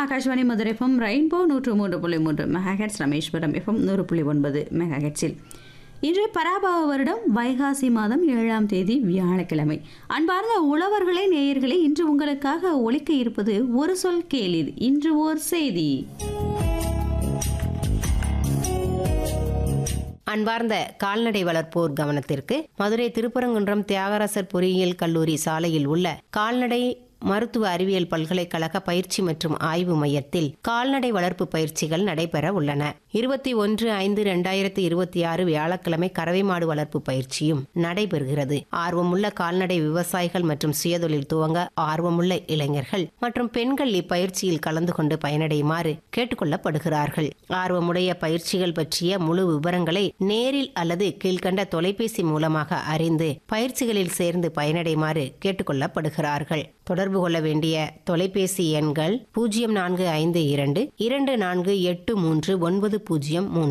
Akashvani Madurai FM rainbow நூற்று மூன்று புள்ளி மூன்று மெகாஹெட்ஸ் ரமேஸ்வரம் எஃப்எம் நூறு புள்ளி ஒன்பது மெகாஹெட்ஸில் இன்று பராபவ வருடம் வைகாசி மாதம் ஏழாம் தேதி வியாழக்கிழமை அன்பார்ந்த உழவர்களே நேயர்களே இன்று உங்களுக்காக ஒலிக்க இருப்பது ஒரு சொல் கேளிர் இன்று ஓர் செய்தி அன்பார்ந்த கால்நடை வளர்ப்போர் கவனத்திற்கு மதுரை திருப்பரங்குன்றம் தியாகராசர் பொறியியல் கல்லூரி சாலையில் உள்ள கால்நடை மருத்துவ அறிவியல் பல்கலைக்கழக பயிற்சி மற்றும் ஆய்வு மையத்தில் கால்நடை வளர்ப்பு பயிற்சிகள் நடைபெற உள்ளன இருபத்தி ஒன்று ஐந்து இரண்டாயிரத்தி இருபத்தி ஆறு வியாழக்கிழமை கறவை மாடு வளர்ப்பு பயிற்சியும் நடைபெறுகிறது ஆர்வமுள்ள கால்நடை விவசாயிகள் மற்றும் சுயதொழில் துவங்க ஆர்வமுள்ள இளைஞர்கள் மற்றும் பெண்கள் இப்பயிற்சியில் கலந்து கொண்டு பயனடையுமாறு கேட்டுக்கொள்ளப்படுகிறார்கள் ஆர்வமுடைய பயிற்சிகள் பற்றிய முழு விவரங்களை நேரில் அல்லது கீழ்கண்ட தொலைபேசி மூலமாக அறிந்து பயிற்சிகளில் சேர்ந்து பயனடையுமாறு கேட்டுக்கொள்ளப்படுகிறார்கள் தொடர்பு கொள்ள வேண்டிய தொலைபேசி எண்கள் பூஜ்ஜியம் நான்கு ஐந்து இரண்டு இரண்டு நான்கு எட்டு மூன்று ஒன்பது பூஜ்ஜியம் மூன்று